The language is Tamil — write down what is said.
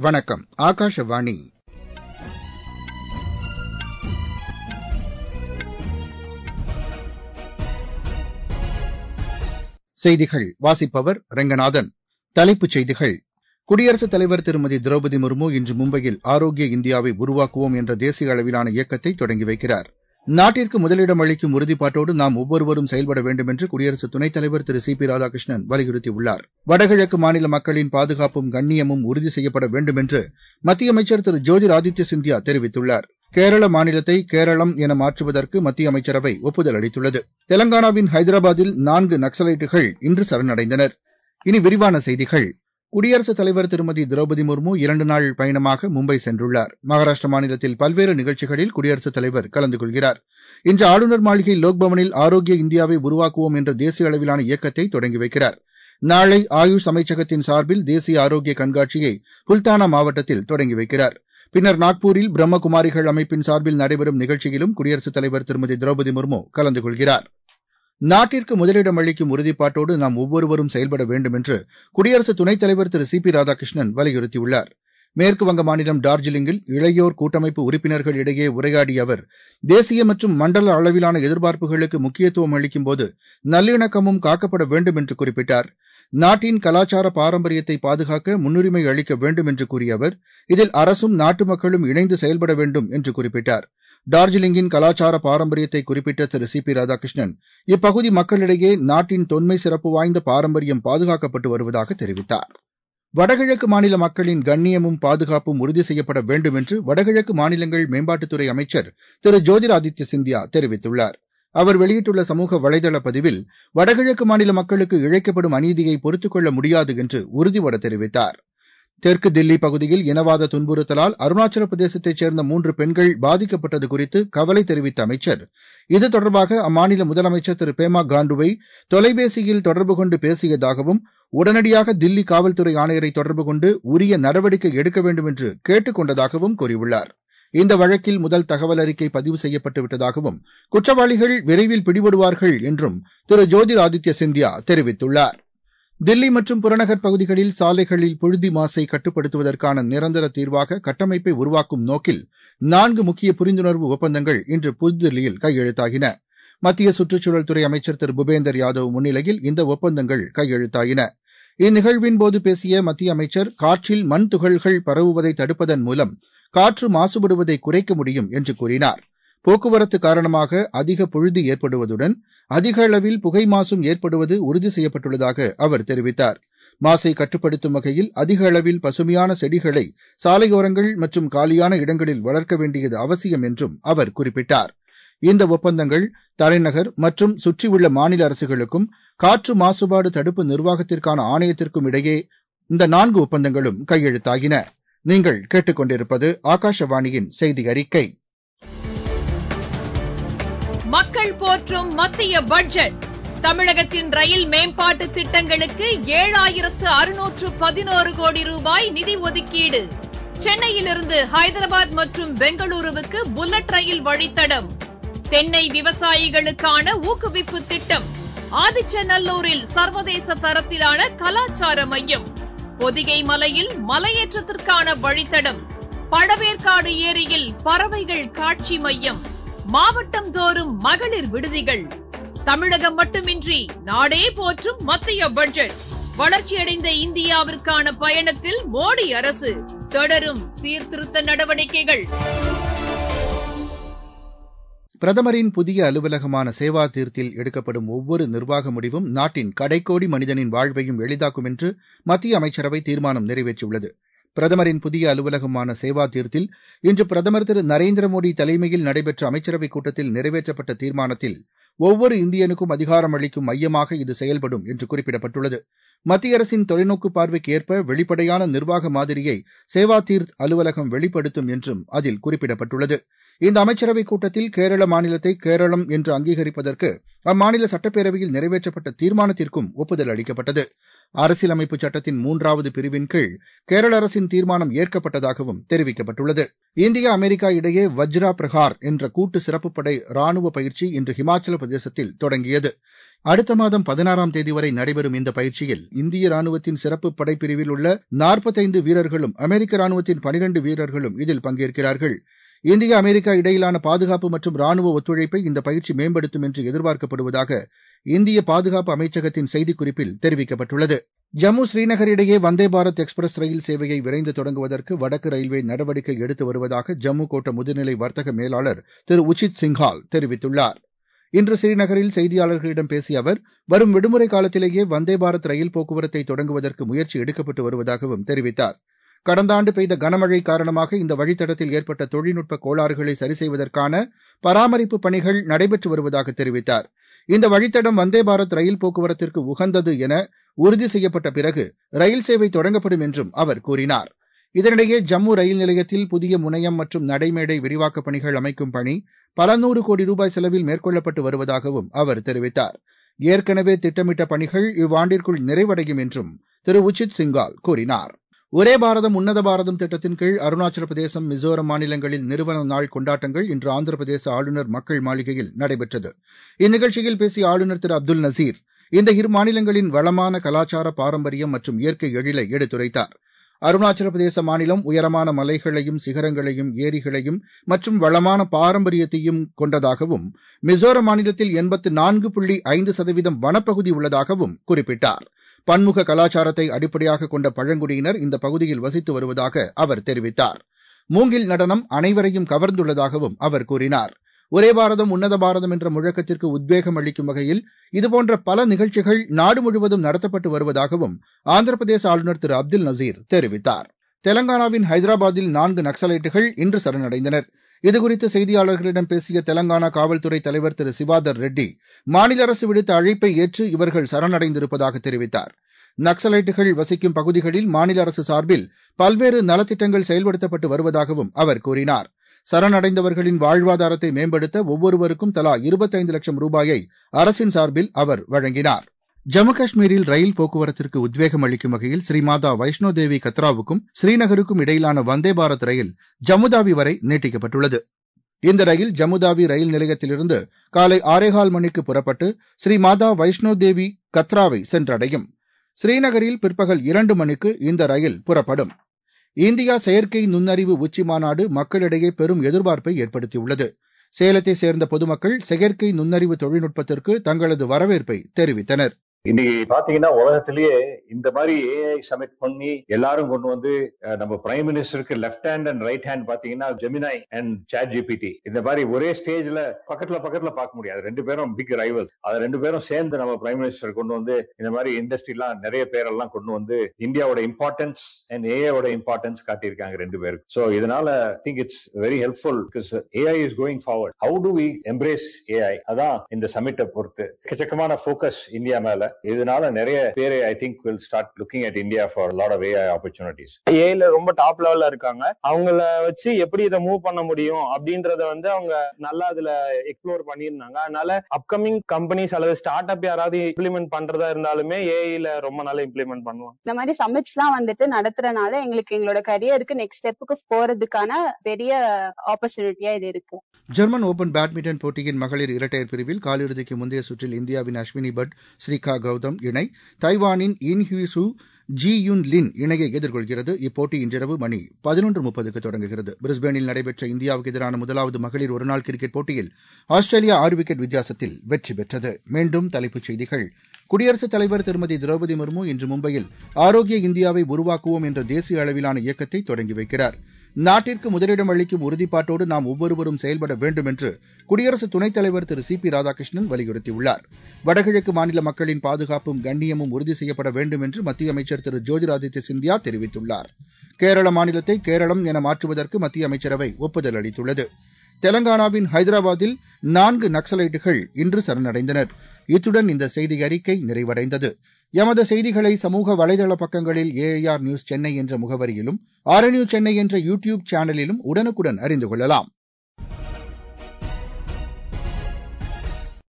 வணக்கம் ஆகாஷவாணி செய்திகள் வாசிப்பவர் ரெங்கநாதன் தலைப்புச் செய்திகள் குடியரசுத் தலைவர் திருமதி திரௌபதி முர்மு இன்று மும்பையில் ஆரோக்கிய இந்தியாவை உருவாக்குவோம் என்ற தேசிய அளவிலான இயக்கத்தை தொடங்கி வைக்கிறார் நாட்டிற்கு முதலிடம் அளிக்கும் உறுதிப்பாட்டோடு நாம் ஒவ்வொருவரும் செயல்பட வேண்டும் என்று குடியரசு துணைத் தலைவர் திரு சி பி ராதாகிருஷ்ணன் வலியுறுத்தியுள்ளார் வடகிழக்கு மாநில மக்களின் பாதுகாப்பும் கண்ணியமும் உறுதி செய்யப்பட வேண்டும் என்று மத்திய அமைச்சர் திரு ஜோதிர் ஆதித்ய சிந்தியா தெரிவித்துள்ளார் கேரள மாநிலத்தை கேரளம் என மாற்றுவதற்கு மத்திய அமைச்சரவை ஒப்புதல் அளித்துள்ளது தெலங்கானாவின் ஹைதராபாத்தில் நான்கு நக்சலைட்டுகள் இன்று சரணடைந்தனர் இனி விரிவான செய்திகள் குடியரசுத் தலைவர் திருமதி திரௌபதி முர்மு இரண்டு நாள் பயணமாக மும்பை சென்றுள்ளார் மகாராஷ்டிர மாநிலத்தில் பல்வேறு நிகழ்ச்சிகளில் குடியரசுத் தலைவர் கலந்து கொள்கிறார் இன்று ஆளுநர் மாளிகை லோக்பவனில் ஆரோக்கிய இந்தியாவை உருவாக்குவோம் என்ற தேசிய அளவிலான இயக்கத்தை தொடங்கி வைக்கிறார் நாளை ஆயுஷ் அமைச்சகத்தின் சார்பில் தேசிய ஆரோக்கிய கண்காட்சியை புல்தானா மாவட்டத்தில் தொடங்கி வைக்கிறார் பின்னர் நாக்பூரில் பிரம்மகுமாரிகள் அமைப்பின் சார்பில் நடைபெறும் நிகழ்ச்சியிலும் குடியரசுத் தலைவர் திருமதி திரௌபதி முர்மு கலந்து கொள்கிறார் நாட்டிற்கு முதலிடம் அளிக்கும் உறுதிப்பாட்டோடு நாம் ஒவ்வொருவரும் செயல்பட வேண்டும் என்று குடியரசு துணைத் தலைவர் திரு சி பி ராதாகிருஷ்ணன் வலியுறுத்தியுள்ளார் மேற்குவங்க மாநிலம் டார்ஜிலிங்கில் இளையோர் கூட்டமைப்பு உறுப்பினர்கள் இடையே உரையாடிய அவர் தேசிய மற்றும் மண்டல அளவிலான எதிர்பார்ப்புகளுக்கு முக்கியத்துவம் அளிக்கும்போது நல்லிணக்கமும் காக்கப்பட வேண்டும் என்று குறிப்பிட்டார் நாட்டின் கலாச்சார பாரம்பரியத்தை பாதுகாக்க முன்னுரிமை அளிக்க வேண்டும் என்று கூறிய அவர் இதில் அரசும் நாட்டு மக்களும் இணைந்து செயல்பட வேண்டும் என்று குறிப்பிட்டார் டார்ஜிலிங்கின் கலாச்சார பாரம்பரியத்தை குறிப்பிட்ட திரு சி பி ராதாகிருஷ்ணன் இப்பகுதி மக்களிடையே நாட்டின் தொன்மை சிறப்பு வாய்ந்த பாரம்பரியம் பாதுகாக்கப்பட்டு வருவதாக தெரிவித்தார் வடகிழக்கு மாநில மக்களின் கண்ணியமும் பாதுகாப்பும் உறுதி செய்யப்பட வேண்டும் என்று வடகிழக்கு மாநிலங்கள் மேம்பாட்டுத்துறை அமைச்சர் திரு ஜோதிர் ஆதித்ய சிந்தியா தெரிவித்துள்ளார் அவர் வெளியிட்டுள்ள சமூக வலைதள பதிவில் வடகிழக்கு மாநில மக்களுக்கு இழைக்கப்படும் அநீதியை பொறுத்துக் கொள்ள முடியாது என்று உறுதிபட தெரிவித்தார் தெற்கு தில்லி பகுதியில் இனவாத துன்புறுத்தலால் அருணாச்சல பிரதேசத்தைச் சேர்ந்த மூன்று பெண்கள் பாதிக்கப்பட்டது குறித்து கவலை தெரிவித்த அமைச்சர் இது தொடர்பாக அம்மாநில முதலமைச்சர் திரு பேமா காண்டுவை தொலைபேசியில் தொடர்பு கொண்டு பேசியதாகவும் உடனடியாக தில்லி காவல்துறை ஆணையரை தொடர்பு கொண்டு உரிய நடவடிக்கை எடுக்க வேண்டும் என்று கேட்டுக் கொண்டதாகவும் கூறியுள்ளார் இந்த வழக்கில் முதல் தகவல் அறிக்கை பதிவு செய்யப்பட்டு விட்டதாகவும் குற்றவாளிகள் விரைவில் பிடிபடுவார்கள் என்றும் திரு ஜோதிர் ஆதித்ய சிந்தியா தெரிவித்துள்ளார் தில்லி மற்றும் புறநகர் பகுதிகளில் சாலைகளில் புழுதி மாசை கட்டுப்படுத்துவதற்கான நிரந்தர தீர்வாக கட்டமைப்பை உருவாக்கும் நோக்கில் நான்கு முக்கிய புரிந்துணர்வு ஒப்பந்தங்கள் இன்று புதுதில்லியில் கையெழுத்தாகின மத்திய சுற்றுச்சூழல் துறை அமைச்சர் திரு பூபேந்தர் யாதவ் முன்னிலையில் இந்த ஒப்பந்தங்கள் கையெழுத்தாயின இந்நிகழ்வின்போது பேசிய மத்திய அமைச்சர் காற்றில் மண் துகள்கள் பரவுவதை தடுப்பதன் மூலம் காற்று மாசுபடுவதை குறைக்க முடியும் என்று கூறினார் போக்குவரத்து காரணமாக அதிக புழுதி ஏற்படுவதுடன் அதிக அளவில் புகை மாசும் ஏற்படுவது உறுதி செய்யப்பட்டுள்ளதாக அவர் தெரிவித்தார் மாசை கட்டுப்படுத்தும் வகையில் அதிக அளவில் பசுமையான செடிகளை சாலையோரங்கள் மற்றும் காலியான இடங்களில் வளர்க்க வேண்டியது அவசியம் என்றும் அவர் குறிப்பிட்டார் இந்த ஒப்பந்தங்கள் தலைநகர் மற்றும் சுற்றியுள்ள மாநில அரசுகளுக்கும் காற்று மாசுபாடு தடுப்பு நிர்வாகத்திற்கான ஆணையத்திற்கும் இடையே இந்த நான்கு ஒப்பந்தங்களும் கையெழுத்தாகின நீங்கள் கேட்டுக்கொண்டிருப்பது ஆகாஷவாணியின் செய்தி அறிக்கை மக்கள் போற்றும் மத்திய பட்ஜெட் தமிழகத்தின் ரயில் மேம்பாட்டு திட்டங்களுக்கு ஏழாயிரத்து அறுநூற்று பதினோரு கோடி ரூபாய் நிதி ஒதுக்கீடு சென்னையிலிருந்து ஹைதராபாத் மற்றும் பெங்களூருவுக்கு புல்லட் ரயில் வழித்தடம் தென்னை விவசாயிகளுக்கான ஊக்குவிப்பு திட்டம் ஆதிச்சநல்லூரில் சர்வதேச தரத்திலான கலாச்சார மையம் பொதிகை மலையில் மலையேற்றத்திற்கான வழித்தடம் பழவேற்காடு ஏரியில் பறவைகள் காட்சி மையம் மாவட்டம் தோறும் மகளிர் விடுதிகள் தமிழகம் மட்டுமின்றி நாடே போற்றும் மத்திய பட்ஜெட் வளர்ச்சியடைந்த இந்தியாவிற்கான பயணத்தில் மோடி அரசு தொடரும் சீர்திருத்த நடவடிக்கைகள் பிரதமரின் புதிய அலுவலகமான சேவா தீர்த்தில் எடுக்கப்படும் ஒவ்வொரு நிர்வாக முடிவும் நாட்டின் கடைக்கோடி மனிதனின் வாழ்வையும் எளிதாக்கும் என்று மத்திய அமைச்சரவை தீர்மானம் நிறைவேற்றியுள்ளது பிரதமரின் புதிய அலுவலகமான சேவா தீர்த்தில் இன்று பிரதமர் திரு நரேந்திர மோடி தலைமையில் நடைபெற்ற அமைச்சரவைக் கூட்டத்தில் நிறைவேற்றப்பட்ட தீர்மானத்தில் ஒவ்வொரு இந்தியனுக்கும் அதிகாரம் அளிக்கும் மையமாக இது செயல்படும் என்று குறிப்பிடப்பட்டுள்ளது மத்திய அரசின் தொலைநோக்கு பார்வைக்கு ஏற்ப வெளிப்படையான நிர்வாக மாதிரியை சேவா தீர்த் அலுவலகம் வெளிப்படுத்தும் என்றும் அதில் குறிப்பிடப்பட்டுள்ளது இந்த அமைச்சரவைக் கூட்டத்தில் கேரள மாநிலத்தை கேரளம் என்று அங்கீகரிப்பதற்கு அம்மாநில சட்டப்பேரவையில் நிறைவேற்றப்பட்ட தீர்மானத்திற்கும் ஒப்புதல் அளிக்கப்பட்டது அரசியலமைப்பு சட்டத்தின் மூன்றாவது பிரிவின் கீழ் கேரள அரசின் தீர்மானம் ஏற்கப்பட்டதாகவும் தெரிவிக்கப்பட்டுள்ளது இந்தியா அமெரிக்கா இடையே வஜ்ரா பிரஹார் என்ற கூட்டு சிறப்புப்படை ராணுவ பயிற்சி இன்று ஹிமாச்சல பிரதேசத்தில் தொடங்கியது அடுத்த மாதம் பதினாறாம் தேதி வரை நடைபெறும் இந்த பயிற்சியில் இந்திய ராணுவத்தின் சிறப்பு படைப்பிரிவில் உள்ள நாற்பத்தைந்து வீரர்களும் அமெரிக்க ராணுவத்தின் பனிரண்டு வீரர்களும் இதில் பங்கேற்கிறார்கள் இந்தியா அமெரிக்கா இடையிலான பாதுகாப்பு மற்றும் ராணுவ ஒத்துழைப்பை இந்த பயிற்சி மேம்படுத்தும் என்று எதிர்பார்க்கப்படுவதாக இந்திய பாதுகாப்பு அமைச்சகத்தின் செய்திக்குறிப்பில் தெரிவிக்கப்பட்டுள்ளது ஜம்மு ஸ்ரீநகர் இடையே வந்தே பாரத் எக்ஸ்பிரஸ் ரயில் சேவையை விரைந்து தொடங்குவதற்கு வடக்கு ரயில்வே நடவடிக்கை எடுத்து வருவதாக ஜம்மு கோட்ட முதுநிலை வர்த்தக மேலாளர் திரு உச்சித் சிங்ஹால் தெரிவித்துள்ளார் இன்று ஸ்ரீநகரில் செய்தியாளர்களிடம் பேசிய அவர் வரும் விடுமுறை காலத்திலேயே வந்தே பாரத் ரயில் போக்குவரத்தை தொடங்குவதற்கு முயற்சி எடுக்கப்பட்டு வருவதாகவும் தெரிவித்தார் கடந்த ஆண்டு பெய்த கனமழை காரணமாக இந்த வழித்தடத்தில் ஏற்பட்ட தொழில்நுட்ப கோளாறுகளை சரி செய்வதற்கான பராமரிப்பு பணிகள் நடைபெற்று வருவதாக தெரிவித்தார் இந்த வழித்தடம் வந்தே பாரத் ரயில் போக்குவரத்திற்கு உகந்தது என உறுதி செய்யப்பட்ட பிறகு ரயில் சேவை தொடங்கப்படும் என்றும் அவர் கூறினார் இதனிடையே ஜம்மு ரயில் நிலையத்தில் புதிய முனையம் மற்றும் நடைமேடை விரிவாக்கப் பணிகள் அமைக்கும் பணி பல நூறு கோடி ரூபாய் செலவில் மேற்கொள்ளப்பட்டு வருவதாகவும் அவர் தெரிவித்தார் ஏற்கனவே திட்டமிட்ட பணிகள் இவ்வாண்டிற்குள் நிறைவடையும் என்றும் திரு உச்சித் சிங்கால் கூறினார் ஒரே பாரதம் உன்னத பாரதம் திட்டத்தின் கீழ் அருணாச்சல பிரதேசம் மிசோரம் மாநிலங்களில் நிறுவன நாள் கொண்டாட்டங்கள் இன்று ஆந்திர பிரதேச ஆளுநர் மக்கள் மாளிகையில் நடைபெற்றது இந்நிகழ்ச்சியில் பேசிய ஆளுநர் திரு அப்துல் நசீர் இந்த இரு மாநிலங்களின் வளமான கலாச்சார பாரம்பரியம் மற்றும் இயற்கை எழிலை எடுத்துரைத்தார் அருணாச்சல பிரதேச மாநிலம் உயரமான மலைகளையும் சிகரங்களையும் ஏரிகளையும் மற்றும் வளமான பாரம்பரியத்தையும் கொண்டதாகவும் மிசோரம் மாநிலத்தில் எண்பத்து நான்கு புள்ளி ஐந்து சதவீதம் வனப்பகுதி உள்ளதாகவும் குறிப்பிட்டார் பன்முக கலாச்சாரத்தை அடிப்படையாக கொண்ட பழங்குடியினர் இந்த பகுதியில் வசித்து வருவதாக அவர் தெரிவித்தார் மூங்கில் நடனம் அனைவரையும் கவர்ந்துள்ளதாகவும் அவர் கூறினார் ஒரே பாரதம் உன்னத பாரதம் என்ற முழக்கத்திற்கு உத்வேகம் அளிக்கும் வகையில் இதுபோன்ற பல நிகழ்ச்சிகள் நாடு முழுவதும் நடத்தப்பட்டு வருவதாகவும் ஆந்திர பிரதேச ஆளுநர் திரு அப்துல் நசீர் தெரிவித்தார் தெலங்கானாவின் ஹைதராபாத்தில் நான்கு நக்சலைட்டுகள் இன்று சரணடைந்தனர் இதுகுறித்து செய்தியாளர்களிடம் பேசிய தெலங்கானா காவல்துறை தலைவர் திரு சிவாதர் ரெட்டி மாநில அரசு விடுத்த அழைப்பை ஏற்று இவர்கள் சரணடைந்திருப்பதாக தெரிவித்தார் நக்சலைட்டுகள் வசிக்கும் பகுதிகளில் மாநில அரசு சார்பில் பல்வேறு நலத்திட்டங்கள் செயல்படுத்தப்பட்டு வருவதாகவும் அவர் கூறினார் சரணடைந்தவர்களின் வாழ்வாதாரத்தை மேம்படுத்த ஒவ்வொருவருக்கும் தலா இருபத்தைந்து லட்சம் ரூபாயை அரசின் சார்பில் அவர் வழங்கினார் ஜம்மு காஷ்மீரில் ரயில் போக்குவரத்திற்கு உத்வேகம் அளிக்கும் வகையில் ஸ்ரீமாதா வைஷ்ணோ தேவி கத்ராவுக்கும் ஸ்ரீநகருக்கும் இடையிலான வந்தே பாரத் ரயில் ஜம்முதாவி வரை நீட்டிக்கப்பட்டுள்ளது இந்த ரயில் ஜம்முதாவி ரயில் நிலையத்திலிருந்து காலை ஆறேகால் மணிக்கு புறப்பட்டு ஸ்ரீமாதா வைஷ்ணோ தேவி கத்ராவை சென்றடையும் ஸ்ரீநகரில் பிற்பகல் இரண்டு மணிக்கு இந்த ரயில் புறப்படும் இந்தியா செயற்கை நுண்ணறிவு உச்சி மாநாடு மக்களிடையே பெரும் எதிர்பார்ப்பை ஏற்படுத்தியுள்ளது சேலத்தை சேர்ந்த பொதுமக்கள் செயற்கை நுண்ணறிவு தொழில்நுட்பத்திற்கு தங்களது வரவேற்பை தெரிவித்தனர் இன்னைக்கு பாத்தீங்கன்னா உலகத்திலேயே இந்த மாதிரி ஏஐ சமிட் பண்ணி எல்லாரும் கொண்டு வந்து நம்ம பிரைம் மினிஸ்டருக்கு left hand and right hand பாத்தீங்கன்னா ஜெமினாய் அண்ட் சாட் ஜிபிடி இந்த மாதிரி ஒரே ஸ்டேஜ்ல பக்கத்துல பக்கத்துல பார்க்க முடியாது ரெண்டு பேரும் பிக் ரைவல் அதை ரெண்டு பேரும் சேர்ந்து நம்ம பிரைம் மினிஸ்டர் கொண்டு வந்து இந்த மாதிரி இண்டஸ்ட்ரிலாம் நிறைய பேரெல்லாம் கொண்டு வந்து இந்தியாவோட இம்பார்ட்டன்ஸ் அண்ட் ஏஐயோட இம்பார்ட்டன்ஸ் காட்டியிருக்காங்க ரெண்டு பேருக்கு ஸோ இதனால think it's very helpful because AI is going forward how to we embrace AI அதான் இந்த சமிட்டை பொறுத்து எக்கச்சக்கமான ஃபோக்கஸ் இந்தியா மேல இதனால நிறைய பேர் I think will start looking at India for lot of AI opportunities ஏல ரொம்ப டாப் லெவல்ல இருக்காங்க அவங்கள வச்சு எப்படி இதை மூவ் பண்ண முடியும் அப்படின்றத வந்து அவங்க நல்லா அதுல எக்ஸ்ப்ளோர் பண்ணியிருந்தாங்க அதனால அப்கமிங் கம்பெனிஸ் அல்லது ஸ்டார்ட் அப் யாராவது இம்ப்ளிமெண்ட் பண்றதா இருந்தாலுமே ஏஐல ரொம்ப நாளா இம்ப்ளிமெண்ட் பண்ணலாம் இந்த மாதிரி சமிட்ஸ் எல்லாம் வந்துட்டு நடத்துறதுனால எங்களுக்கு எங்களோட கரியருக்கு நெக்ஸ்ட் ஸ்டெப்புக்கு போறதுக்கான பெரிய ஆப்பர்ச்சுனிட்டியா இது இருக்கு ஜெர்மன் ஓபன் பேட்மிண்டன் போட்டியின் மகளிர் இரட்டையர் பிரிவில் காலிறுதிக்கு முந்தைய சுற்றில் இந்தியாவின் அஸ்வினி பட் ஸ்ரீகா கௌதம் இணை தைவானின் இன்ஹியூசு ஜி யுன் லின் இணையை எதிர்கொள்கிறது இப்போட்டி இன்றிரவு மணி பதினொன்று முப்பதுக்கு தொடங்குகிறது பிரிஸ்பேனில் நடைபெற்ற இந்தியாவுக்கு எதிரான முதலாவது மகளிர் ஒருநாள் கிரிக்கெட் போட்டியில் ஆஸ்திரேலியா ஆறு விக்கெட் வித்தியாசத்தில் வெற்றி பெற்றது மீண்டும் தலைப்புச் செய்திகள் குடியரசுத் தலைவர் திருமதி திரௌபதி முர்மு இன்று மும்பையில் ஆரோக்கிய இந்தியாவை உருவாக்குவோம் என்ற தேசிய அளவிலான இயக்கத்தை தொடங்கி வைக்கிறார் நாட்டிற்கு முதலிடம் அளிக்கும் உறுதிப்பாட்டோடு நாம் ஒவ்வொருவரும் செயல்பட வேண்டும் என்று குடியரசு துணைத் தலைவர் திரு சி பி ராதாகிருஷ்ணன் வலியுறுத்தியுள்ளார் வடகிழக்கு மாநில மக்களின் பாதுகாப்பும் கண்ணியமும் உறுதி செய்யப்பட வேண்டும் என்று மத்திய அமைச்சர் திரு ஜோதிராதித்ய சிந்தியா தெரிவித்துள்ளார் கேரள மாநிலத்தை கேரளம் என மாற்றுவதற்கு மத்திய அமைச்சரவை ஒப்புதல் அளித்துள்ளது தெலங்கானாவின் ஹைதராபாத்தில் நான்கு நக்சலைட்டுகள் இன்று சரணடைந்தனர் இத்துடன் இந்த செய்தி அறிக்கை நிறைவடைந்தது எமது செய்திகளை சமூக வலைதள பக்கங்களில் ஏஐஆர் நியூஸ் சென்னை என்ற முகவரியிலும் ஆர்என்யூ சென்னை என்ற யூ டியூப் சேனலிலும் உடனுக்குடன் அறிந்து கொள்ளலாம்